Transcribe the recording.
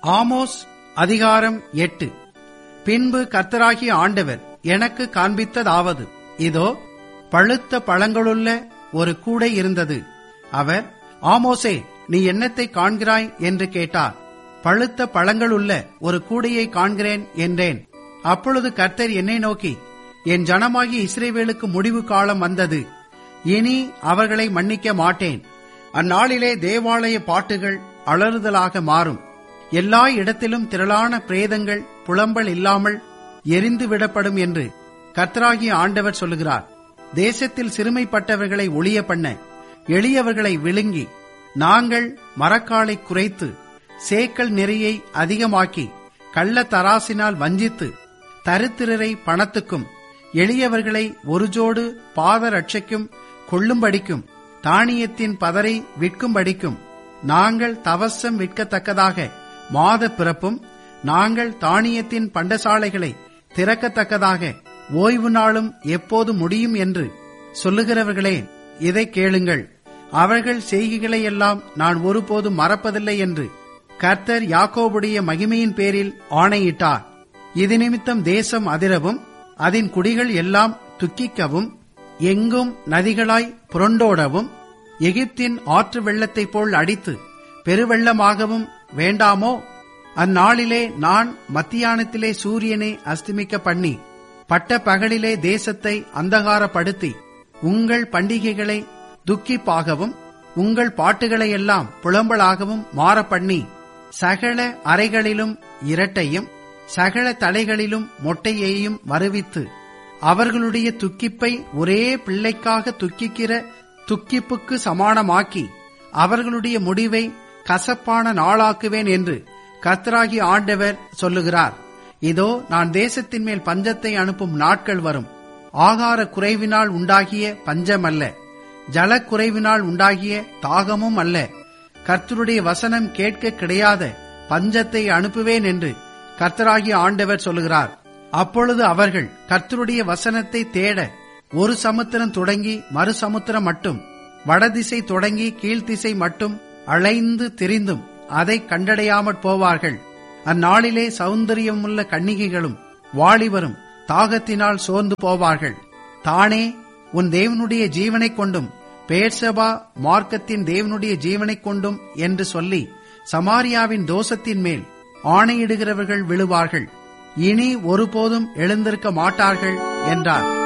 Amos அதிகாரம் எட்டு பின்பு கர்த்தராகிய ஆண்டவர் எனக்கு காண்பித்ததாவது இதோ பழுத்த பழங்களுள்ள ஒரு கூடை இருந்தது அவர் ஆமோசே நீ என்னத்தை காண்கிறாய் என்று கேட்டார் பழுத்த பழங்களுள்ள ஒரு கூடையை காண்கிறேன் என்றேன் அப்பொழுது கர்த்தர் என்னை நோக்கி என் ஜனமாகிய இஸ்ரேவேலுக்கு முடிவு காலம் வந்தது இனி அவர்களை மன்னிக்க மாட்டேன் அந்நாளிலே தேவாலய பாட்டுகள் அலறுதலாக மாறும் எல்லா இடத்திலும் திரளான பிரேதங்கள் புலம்பல் இல்லாமல் எரிந்து விடப்படும் என்று கர்த்தராகிய ஆண்டவர் சொல்லுகிறார் தேசத்தில் சிறுமைப்பட்டவர்களை ஒளிய பண்ண எளியவர்களை விழுங்கி நாங்கள் மரக்காலை குறைத்து சேக்கல் நெறியை அதிகமாக்கி கள்ள தராசினால் வஞ்சித்து தரித்திரரை பணத்துக்கும் எளியவர்களை ஒரு ஜோடு பாத ரட்சைக்கும் கொள்ளும்படிக்கும் தானியத்தின் பதரை விற்கும்படிக்கும் நாங்கள் தவசம் விற்கத்தக்கதாக மாத பிறப்பும் நாங்கள் தானியத்தின் பண்டசாலைகளை திறக்கத்தக்கதாக ஓய்வு நாளும் எப்போது முடியும் என்று சொல்லுகிறவர்களே இதை கேளுங்கள் அவர்கள் செய்கைகளையெல்லாம் நான் ஒருபோதும் மறப்பதில்லை என்று கர்த்தர் யாக்கோபுடைய மகிமையின் பேரில் ஆணையிட்டார் இது நிமித்தம் தேசம் அதிரவும் அதன் குடிகள் எல்லாம் துக்கிக்கவும் எங்கும் நதிகளாய் புரண்டோடவும் எகிப்தின் ஆற்று வெள்ளத்தைப் போல் அடித்து பெருவெள்ளமாகவும் வேண்டாமோ அந்நாளிலே நான் மத்தியானத்திலே சூரியனை அஸ்தமிக்க பண்ணி பட்ட பகலிலே தேசத்தை அந்தகாரப்படுத்தி உங்கள் பண்டிகைகளை துக்கிப்பாகவும் உங்கள் பாட்டுகளை எல்லாம் புலம்பலாகவும் மாற பண்ணி சகல அறைகளிலும் இரட்டையும் சகல தலைகளிலும் மொட்டையையும் வருவித்து அவர்களுடைய துக்கிப்பை ஒரே பிள்ளைக்காக துக்கிக்கிற துக்கிப்புக்கு சமானமாக்கி அவர்களுடைய முடிவை கசப்பான நாளாக்குவேன் என்று கர்த்தராகி ஆண்டவர் சொல்லுகிறார் இதோ நான் தேசத்தின் மேல் பஞ்சத்தை அனுப்பும் நாட்கள் வரும் ஆகார குறைவினால் உண்டாகிய பஞ்சம் அல்ல ஜலக்குறைவினால் உண்டாகிய தாகமும் அல்ல கர்த்தருடைய வசனம் கேட்க கிடையாத பஞ்சத்தை அனுப்புவேன் என்று கர்த்தராகிய ஆண்டவர் சொல்லுகிறார் அப்பொழுது அவர்கள் கர்த்தருடைய வசனத்தை தேட ஒரு சமுத்திரம் தொடங்கி மறு சமுத்திரம் மட்டும் வடதிசை தொடங்கி கீழ்த்திசை மட்டும் அலைந்து திரிந்தும் அதை கண்டடையாமற் போவார்கள் அந்நாளிலே சௌந்தரியமுள்ள கன்னிகைகளும் வாலிபரும் தாகத்தினால் சோர்ந்து போவார்கள் தானே உன் தேவனுடைய ஜீவனைக் கொண்டும் பேர்சபா மார்க்கத்தின் தேவனுடைய ஜீவனைக் கொண்டும் என்று சொல்லி சமாரியாவின் தோஷத்தின் மேல் ஆணையிடுகிறவர்கள் விழுவார்கள் இனி ஒருபோதும் எழுந்திருக்க மாட்டார்கள் என்றார்